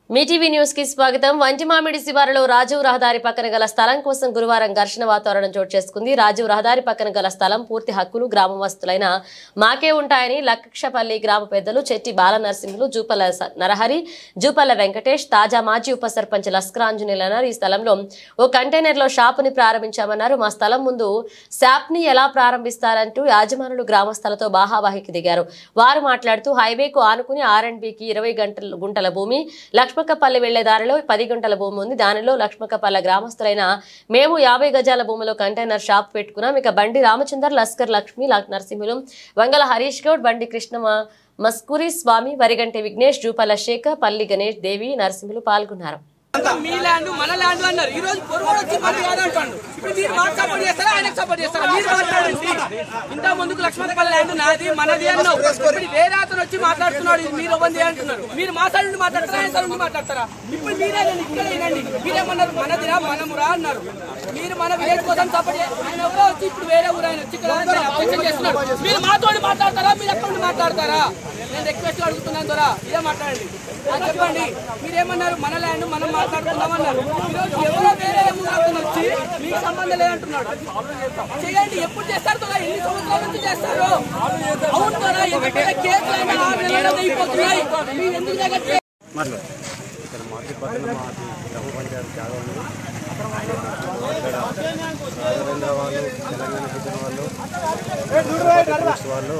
Mee TV news కి స్వాగతం వంటిమామిడి శివారులో రాజీవ్ రహదారి పక్కన గల స్థలం కోసం గురువారం ఘర్షణ వాతావరణం చోటు చేసుకుంది రాజీవ్ రహదారి పక్కన గల స్థలం పూర్తి హక్కులు గ్రామవస్తులైన మాకే ఉంటాయని లక్షపల్లి గ్రామ పెద్దలు చెట్టి బాల నరసింహులు జూపల్ల స- నరహరి జూపల్ల వెంకటేష్ తాజా మాజీ ఉప సర్పంచ్ లస్కరాంజనేయులు అన్నారు ఈ స్థలంలో ఓ కంటైనర్ లో షాపుని ప్రారంభించామన్నారు మా స్థలం ముందు శాప్ ని ఎలా ప్రారంభిస్తారంటూ యాజమానులు గ్రామస్తులతో బాహాబాహికి దిగారు వారు మాట్లాడుతూ హైవేకు ఆనుకుని ఆర్ అండ్ బికి ఇరవై గంటల గుంటల భూమి లక్ష్మకపల్లి వెళ్లే దారిలో పది గంటల భూమి ఉంది దానిలో లక్ష్మకపల్లి గ్రామస్తులైన మేము యాభై గజాల భూమిలో కంటైనర్ షాప్ పెట్టుకున్నాం ఇక బండి రామచందర్ లస్కర్ లక్ష్మి లక్- నరసింహులు వంగల హరీష్ గౌడ్ బండి కృష్ణ మ- మస్కూరి స్వామి వరిగంటి విఘ్నేష్ జూపల్ల శేఖర్ పల్లి గణేష్ దేవి నరసింహులు పాల్గొన్నారు అంతా మీ ల్యాండ్ మన ల్యాండ్ అన్నారు ఈ రోజు పొరుగుడు వచ్చి మన కాదు అంటాడు ఇప్పుడు మీరు మాకు సపోర్ట్ చేస్తారా ఆయనకు సపోర్ట్ చేస్తారా మీరు మాట్లాడండి ఇంత ముందుకు లక్ష్మణపల్లి ల్యాండ్ నాది మనది అన్నావు ఇప్పుడు వేరే అతను వచ్చి మాట్లాడుతున్నాడు ఇది మీరు ఇవ్వండి అంటున్నారు మీరు మా సైడ్ నుండి మాట్లాడతారా ఆయన సైడ్ నుండి మాట్లాడతారా ఇప్పుడు మీరే ఇక్కడ వినండి మీరేమన్నారు మనదిరా మనమురా అన్నారు మీరు మన విలేజ్ కోసం సపోర్ట్ ఆయన ఎవరో వచ్చి ఇప్పుడు వేరే ఊరు ఆయన వచ్చి ఇక్కడ అబ్జెక్షన్ చేస్తున్నాడు మీరు మాతో మాట్లాడతారా మీరు ఎక్కడ నుండి మాట్లాడతారా నేను రిక్వెస్ట్ అడుగుతున్నాను ద్వారా ఇదే మాట్లాడండి అది చెప్పండి మీరేమన్నారు మన ల్యాండ్ మనం మాట్లాడుకుందామన్నారు ఈరోజు ఎవరో వేరే ఊరతను వచ్చి మీకు సంబంధం లేదంటున్నాడు చేయండి ఎప్పుడు చేస్తారు కదా ఎన్ని సంవత్సరాల నుంచి చేస్తారు అవును కదా ఎందుకంటే కేసులు అయినా ఆరు నెలలు అయిపోతున్నాయి మీరు ఎందుకు దగ్గర ఇక్కడ మార్కెట్ పక్కన మాది గ్రామ పంచాయతీ జాగా ఉంది ఇక్కడ రాఘవేంద్ర వాళ్ళు తెలంగాణ పుట్టిన వాళ్ళు పోలీస్ వాళ్ళు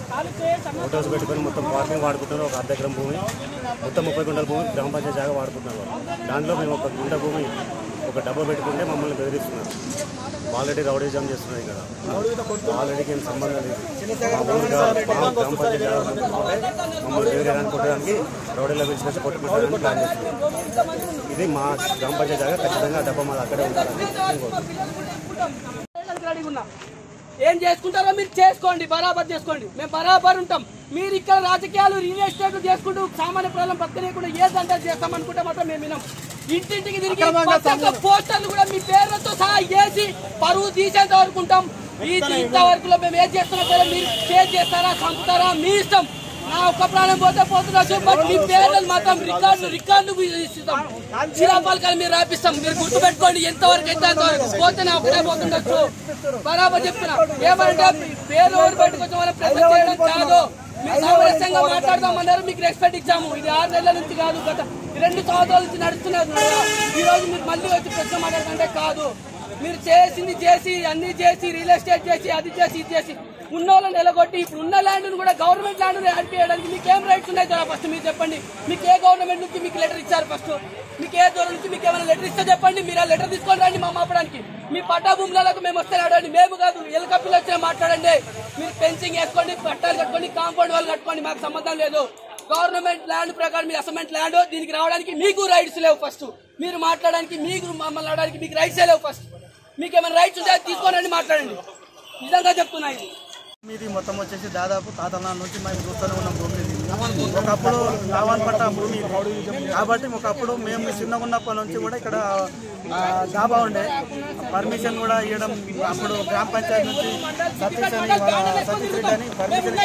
ఫోటోస్ పెట్టుకొని మొత్తం పార్కింగ్ వాడుకుంటున్నారు ఒక అర్ధ ఎకరం భూమి మొత్తం ముప్పై గుంటల భూమి గ్రామ పంచాయతీ జాగా వాడుకుంటున్నారు వాళ్ళు. దాంట్లో మేము ఒక గుంట భూమి ఒక డబ్బా పెట్టుకుంటే మమ్మల్ని బెదిరిస్తున్నారు ఆల్రెడీ రౌడీజం చేస్తున్నారు ఇక్కడ ఆల్రెడీకి ఏం సంబంధం లేదు మా ఊరుగా మా గ్రామ పంచాయతీ జాగా ఉంటుంటే మమ్మల్ని బెదిరేయడానికి కొట్టడానికి రౌడీలో పిలిచినట్టు కొట్టుకుంటారని ప్లాన్ చేస్తున్నారు ఇది మా గ్రామ పంచాయతీ జాగా ఖచ్చితంగా ఆ డబ్బా మాది అక్కడే ఉండాలని నేను కోరుకుంటున్నాను. రెడీగా ఉన్నా ఏం చేసుకుంటారో మీరు చేసుకోండి బరాబర్ చేసుకోండి మేము బరాబర్ ఉంటాం మీరు ఇక్కడ రాజకీయాలు రియల్ ఎస్టేట్ చేసుకుంటూ సామాన్య ప్రజలను బతకలేకుండా ఏదంటే చేస్తాం అనుకుంటే మాత్రం మేము వినం ఇంటింటికి తిరిగి ప్రతి ఒక్క పోస్టర్లు కూడా మీ పేర్లతో సహా వేసి పరువు తీసేంత వరకు ఉంటాం ఇది ఇంతవరకు మేము ఏం చేస్తున్నా సరే మీరు షేర్ చేస్తారా చంపుతారా మీ ఇష్టం నా ఒక్క ప్రాణం పోతే పోతున్నారు బట్ మీ పేర్లు మాత్రం రికార్డు రికార్డు ఇస్తాం శిలాపాలకాలు మీరు రాపిస్తాం మీరు గుర్తు పెట్టుకోండి ఎంతవరకు అయితే అంతవరకు పోతే నా ఒకటే పోతుండొచ్చు బరాబర్ చెప్తున్నా ఏమంటే పేరు ఎవరు బయటకు వచ్చే వాళ్ళని ప్రెజర్ చేయడం కాదు మీరు సామరస్యంగా మాట్లాడదామన్నారు మీకు రెస్పెక్ట్ ఇచ్చాము ఇది ఆరు నెలల నుంచి కాదు గత రెండు సంవత్సరాల నుంచి నడుస్తున్నారు ఈ రోజు మీరు మళ్ళీ వచ్చి ప్రశ్న మాట్లాడుతుంటే కాదు మీరు చేసింది చేసి అన్ని చేసి రియల్ ఎస్టేట్ చేసి అది చేసి ఇది చేసి ఉన్న వాళ్ళని నిలగొట్టి ఇప్పుడు ఉన్న ల్యాండ్ కూడా గవర్నమెంట్ ల్యాండ్ యాడ్ చేయడానికి మీకు ఏం రైట్స్ ఉన్నాయి కదా ఫస్ట్ మీరు చెప్పండి మీకు ఏ గవర్నమెంట్ నుంచి మీకు లెటర్ ఇచ్చారు ఫస్ట్ మీకు ఏ దూరం నుంచి మీకు ఏమైనా లెటర్ ఇస్తే చెప్పండి మీరు ఆ లెటర్ తీసుకొని రండి మా మాపడానికి మీ పట్టా భూములకు మేము వస్తే అడగండి మేము కాదు ఎలక పిల్లలు వచ్చినా మాట్లాడండి మీరు ఫెన్సింగ్ వేసుకోండి పట్టాలు కట్టుకోండి కాంపౌండ్ వాళ్ళు కట్టుకోండి మాకు సంబంధం లేదు గవర్నమెంట్ ల్యాండ్ ప్రకారం మీ అసెంబ్లీ ల్యాండ్ దీనికి రావడానికి మీకు రైట్స్ లేవు ఫస్ట్ మీరు మాట్లాడడానికి మీకు మమ్మల్ని ఆడడానికి మీకు రైట్స్ లేవు ఫస్ట్ మీకు ఏమైనా రైట్స్ ఉంటే అది తీసుకొని రండి మాట్లాడండి నిజంగా చెప్తున్నా ఇది మీది మొత్తం వచ్చేసి దాదాపు తాతల నాన్న నుంచి మేము చూస్తూనే ఉన్నాం భూమి ఇది. ఒకప్పుడు రావణ్ పట్ట భూమి ఇది. కాబట్టి ఒకప్పుడు మేము చిన్నగా ఉన్నప్పటి నుంచి కూడా ఇక్కడ ఆ, డాబా ఉండే పర్మిషన్ కూడా ఇవ్వడం అప్పుడు గ్రామ పంచాయతీ నుంచి సతీష్ అని వాళ్ళ సతీష్ రెడ్డి అని పర్మిషన్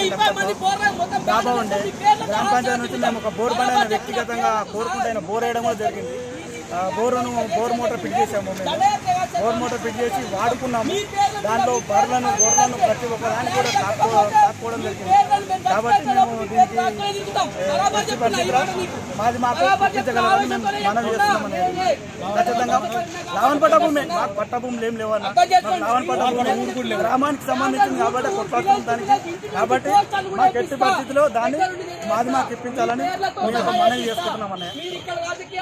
ఇచ్చిన డాబా ఉండే గ్రామ పంచాయతీ నుంచి మేము ఒక బోర్ బండి అయిన వ్యక్తిగతంగా కోరుకుంటే ఆయన బోర్ వేయడం కూడా జరిగింది ఆ, బోరును బోర్ మోటార్ ఫిట్ చేసాము మేము బోర్ మోటార్ ఫిట్ చేసి వాడుకున్నాము దాంట్లో బర్రెలను గొర్రెలను ప్రతి ఒక్క దాన్ని కూడా తాక్కో తాక్కోవడం జరిగింది కాబట్టి మేము దీనికి ఎట్టి పరిస్థితుల్లో మాది మాకు గుర్తించగలమని మేము మనవి చేస్తున్నాం అనేది ఖచ్చితంగా రావణ పట్ట భూమి మాకు పట్ట భూములు ఏం లేవన్న మాకు రావణ పట్ట భూమి గ్రామానికి సంబంధించింది కాబట్టి కొట్లాడుతున్న దానికి కాబట్టి మాకు ఎట్టి పరిస్థితిలో దాన్ని మాది మాకు ఇప్పించాలని మేము మనవి చేసుకుంటున్నాం అన్నయ్య మీరు ఇక్కడ రాజకీయ